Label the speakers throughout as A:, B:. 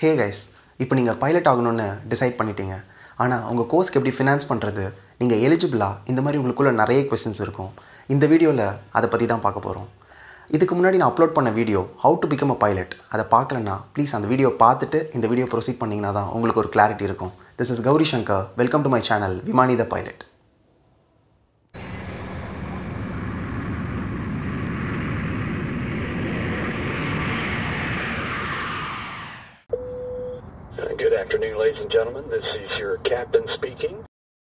A: Hey guys இப்போ நீங்கள் pilot ஆகணும்னு டிசைட் பண்ணிட்டீங்க ஆனால் உங்கள் கோர்ஸ்க்கு எப்படி ஃபினான்ஸ் பண்ணுறது நீங்கள் எலிஜிபிளா இந்த மாதிரி உங்களுக்குள்ள நிறைய கொஸ்டின்ஸ் இருக்கும் இந்த வீடியோவில் அதை பற்றி தான் பார்க்க போகிறோம் இதுக்கு முன்னாடி நான் அப்லோட் பண்ண video how to become a pilot அதை பார்க்கலன்னா ப்ளீஸ் அந்த வீடியோ பார்த்துட்டு இந்த வீடியோ ப்ரொசீட் பண்ணிங்கன்னா தான் உங்களுக்கு ஒரு கிளாரிட்டி இருக்கும் this is Gowri Shankar welcome to my channel விமானி the pilot
B: Uh, Good afternoon, ladies and gentlemen. This is your captain speaking.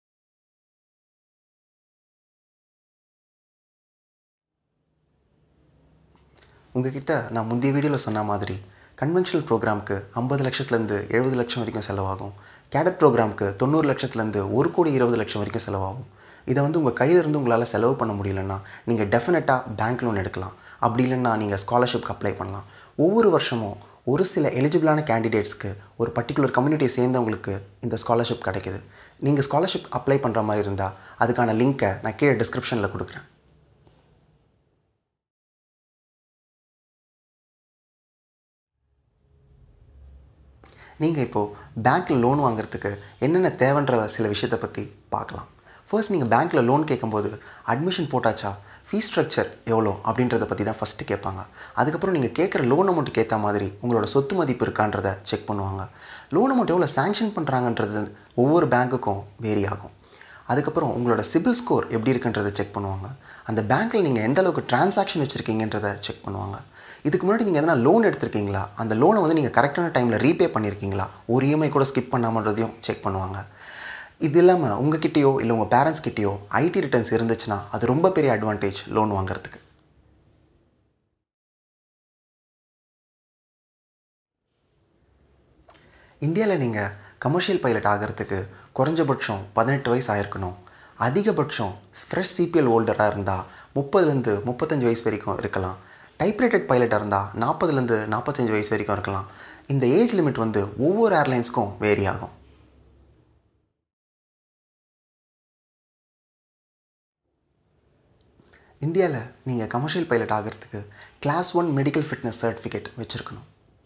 A: உங்ககிட்ட நான் முந்தைய வீடியோவில் சொன்ன மாதிரி கன்வென்ஷனல் ப்ரோக்ராம்க்கு ஐம்பது லட்சத்துலேருந்து எழுபது லட்சம் வரைக்கும் செலவாகும் கேடட் ப்ரோக்ராம்க்கு தொண்ணூறு லட்சத்துலேருந்து ஒரு கோடி இருபது லட்சம் வரைக்கும் செலவாகும் இதை வந்து உங்கள் கையில இருந்து உங்களால் செலவு பண்ண முடியலன்னா நீங்கள் டெஃபினட்டாக பேங்க் லோன் எடுக்கலாம் அப்படி இல்லைன்னா நீங்கள் ஸ்காலர்ஷிப்க்கு அப்ளை பண்ணலாம் ஒவ்வொரு வருஷமும் ஒரு சில எலிஜிபிளான கேண்டிடேட்ஸ்க்கு ஒரு பர்டிகுலர் கம்யூனிட்டியை சேர்ந்தவங்களுக்கு இந்த ஸ்காலர்ஷிப் கிடைக்குது நீங்கள் ஸ்காலர்ஷிப் அப்ளை பண்ணுற மாதிரி இருந்தால் அதுக்கான லிங்க்கை நான் கீழே டிஸ்கிரிப்ஷனில் கொடுக்குறேன் நீங்கள் இப்போது பேங்க்கில் லோன் வாங்குறதுக்கு என்னென்ன தேவைன்ற சில விஷயத்தை பற்றி பார்க்கலாம் ஃபர்ஸ்ட் நீங்கள் பேங்க்கில் லோன் கேட்கும்போது அட்மிஷன் போட்டாச்சா ஃபீஸ் ஸ்ட்ரக்சர் எவ்வளோ அப்படின்றத பற்றி தான் ஃபஸ்ட்டு கேட்பாங்க அதுக்கப்புறம் நீங்கள் கேட்குற லோன் அமௌண்ட்டுக்கு ஏற்ற மாதிரி உங்களோட சொத்து மதிப்பு இருக்கான்றதை செக் பண்ணுவாங்க லோன் அமௌண்ட் எவ்வளோ சேங்ஷன் பண்ணுறாங்கன்றது ஒவ்வொரு பேங்க்குக்கும் வேரி ஆகும் அதுக்கப்புறம் உங்களோட சிபில் ஸ்கோர் எப்படி இருக்குன்றதை செக் பண்ணுவாங்க அந்த பேங்க்கில் நீங்கள் எந்த அளவுக்கு டிரான்சாக்ஷன் வச்சுருக்கீங்கன்றதை செக் பண்ணுவாங்க இதுக்கு முன்னாடி நீங்கள் எதனா லோன் எடுத்திருக்கீங்களா அந்த லோனை வந்து நீங்கள் கரெக்டான டைமில் ரீபே பண்ணியிருக்கீங்களா ஒரு இஎம்ஐ கூட ஸ்கிப் பண்ணாமன்றதையும் செக் பண்ணுவாங்க இது இல்லாமல் உங்ககிட்டயோ இல்லை உங்கள் பேரண்ட்ஸ் கிட்டேயோ ஐடி ரிட்டர்ன்ஸ் இருந்துச்சுன்னா அது ரொம்ப பெரிய அட்வான்டேஜ் லோன் வாங்குறதுக்கு இந்தியாவில் நீங்கள் கமர்ஷியல் பைலட் ஆகிறதுக்கு குறைஞ்சபட்சம் பதினெட்டு வயசு ஆயிருக்கணும் அதிகபட்சம் ஃப்ரெஷ் சிபிஎல் ஹோல்டராக இருந்தால் முப்பதுலேருந்து முப்பத்தஞ்சு வயசு வரைக்கும் இருக்கலாம் டைப்ரைட்டட் பைலட்டாக இருந்தால் நாற்பதுலேருந்து நாற்பத்தஞ்சு வயசு வரைக்கும் இருக்கலாம் இந்த ஏஜ் லிமிட் வந்து ஒவ்வொரு ஏர்லைன்ஸ்க்கும் வேரி ஆகும் இந்தியாவில் நீங்கள் கமர்ஷியல் பைலட் ஆகிறதுக்கு class one medical fitness certificate வச்சுருக்கணும்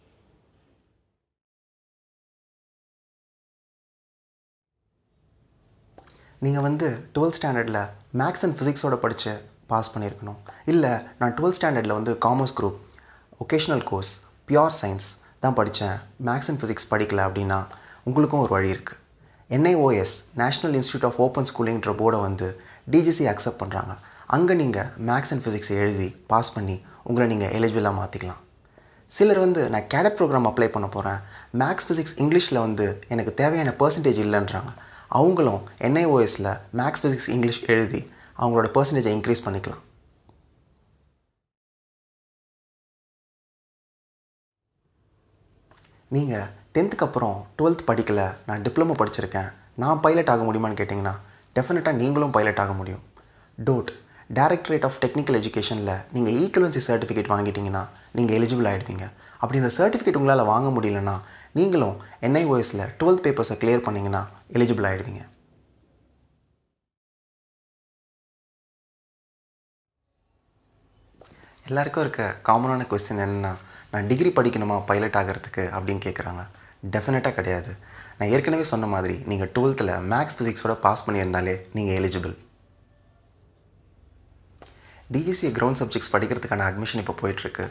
A: நீங்கள் வந்து டுவெல்த் ஸ்டாண்டர்டில் மேக்ஸ் அண்ட் ஃபிசிக்ஸோட படித்து பாஸ் பண்ணியிருக்கணும் இல்லை நான் டுவெல்த் ஸ்டாண்டர்டில் வந்து commerce group vocational course pure science தான் படித்தேன் மேக்ஸ் அண்ட் ஃபிசிக்ஸ் படிக்கல அப்படின்னா உங்களுக்கும் ஒரு வழி இருக்குது NIOS national institute of open ஸ்கூலிங்கிற போர்டை வந்து டிஜிசி அக்செப்ட் பண்ணுறாங்க அங்கே நீங்கள் மேக்ஸ் அண்ட் ஃபிசிக்ஸ் எழுதி பாஸ் பண்ணி உங்களை நீங்கள் எலிஜிபிளாக மாற்றிக்கலாம் சிலர் வந்து நான் கேடட் ப்ரோக்ராம் அப்ளை பண்ண போகிறேன் மேக்ஸ் ஃபிசிக்ஸ் இங்கிலீஷில் வந்து எனக்கு தேவையான பர்சன்டேஜ் இல்லைன்றாங்க அவங்களும் என்ஐஓஎஸில் மேக்ஸ் ஃபிசிக்ஸ் இங்கிலீஷ் எழுதி அவங்களோட பர்சன்டேஜை இன்க்ரீஸ் பண்ணிக்கலாம் நீங்கள் டென்த்துக்கு அப்புறம் டுவெல்த் படிக்கலை நான் டிப்ளமோ படிச்சிருக்கேன் நான் பைலட் ஆக முடியுமான்னு கேட்டிங்கன்னா டெஃபினட்டாக நீங்களும் பைலட் ஆக முடியும் டோட் டைரக்டரேட் ஆஃப் டெக்னிக்கல் எஜுகேஷனில் நீங்கள் ஈக்குவலன்சி சர்டிஃபிகேட் வாங்கிட்டீங்கன்னா நீங்கள் எலிஜிபிள் ஆகிடுவீங்க அப்படி இந்த சர்டிஃபிகேட் உங்களால் வாங்க முடியலன்னா நீங்களும் என்ஐஓஎஸில் டுவெல்த் பேப்பர்ஸை கிளியர் பண்ணிங்கன்னா எலிஜிபிள் ஆகிடுவீங்க எல்லாருக்கும் இருக்க காமனான கொஸ்டின் என்னென்னா நான் டிகிரி படிக்கணுமா பைலட் ஆகிறதுக்கு அப்படின்னு கேட்குறாங்க டெஃபினட்டாக கிடையாது நான் ஏற்கனவே சொன்ன மாதிரி நீங்கள் டுவெல்த்தில் மேக்ஸ் ஃபிசிக்ஸோட பாஸ் பண்ணியிருந்தாலே நீங்கள் எலிஜிபிள் டிஜிசிஏ கிரவுண்ட் சப்ஜெக்ட்ஸ் படிக்கிறதுக்கான அட்மிஷன் இப்போ போயிட்டுருக்கு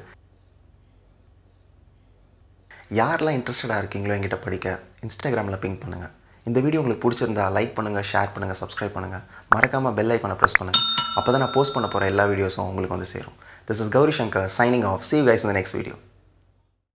A: யாரெல்லாம் இன்ட்ரெஸ்டடாக இருக்கீங்களோ என்கிட்ட படிக்க இன்ஸ்டாகிராமில் பிங்க் பண்ணுங்கள் இந்த வீடியோ உங்களுக்கு பிடிச்சிருந்தா லைக் பண்ணுங்கள் ஷேர் பண்ணுங்கள் சப்ஸ்கிரைப் பண்ணுங்கள் மறக்காமல் பெல் ஐக்கானை ப்ரெஸ் பண்ணுங்கள் அப்போ தான் நான் போஸ்ட் பண்ண போகிற எல்லா வீடியோஸும் உங்களுக்கு வந்து சேரும் this is Gowri Shankar signing off சீவ் கைஸ் இந்த நெக்ஸ்ட் வீடியோ